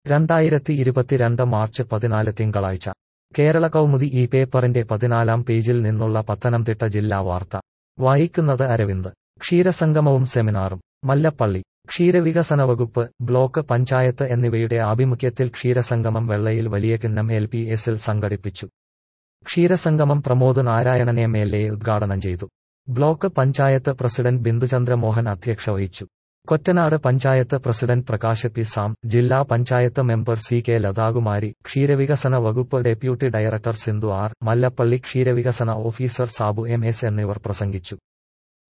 രണ്ടായിരത്തി ഇരുപത്തിരണ്ട് മാർച്ച് പതിനാല് തിങ്കളാഴ്ച കേരള കൗമുദി ഈ പേപ്പറിന്റെ പതിനാലാം പേജിൽ നിന്നുള്ള പത്തനംതിട്ട ജില്ലാ വാർത്ത വായിക്കുന്നത് അരവിന്ദ് ക്ഷീരസംഗമവും സെമിനാറും മല്ലപ്പള്ളി ക്ഷീരവികസന വകുപ്പ് ബ്ലോക്ക് പഞ്ചായത്ത് എന്നിവയുടെ ആഭിമുഖ്യത്തിൽ ക്ഷീരസംഗമം വെള്ളയിൽ വലിയകിന്നം എൽ പി എസിൽ സംഘടിപ്പിച്ചു ക്ഷീരസംഗമം Pramod Narayanan M L A ഉദ്ഘാടനം ചെയ്തു ബ്ലോക്ക് പഞ്ചായത്ത് പ്രസിഡന്റ് ബിന്ദുചന്ദ്ര മോഹൻ അധ്യക്ഷ വഹിച്ചു കൊറ്റനാട് പഞ്ചായത്ത് പ്രസിഡന്റ് പ്രകാശ് പി സാം ജില്ലാ panchayat member C K Lathakumari ക്ഷീരവികസന വകുപ്പ് deputy director Sindhu R Mallappally ക്ഷീരവികസന ഓഫീസർ സാബു എം എസ് എന്നിവർ പ്രസംഗിച്ചു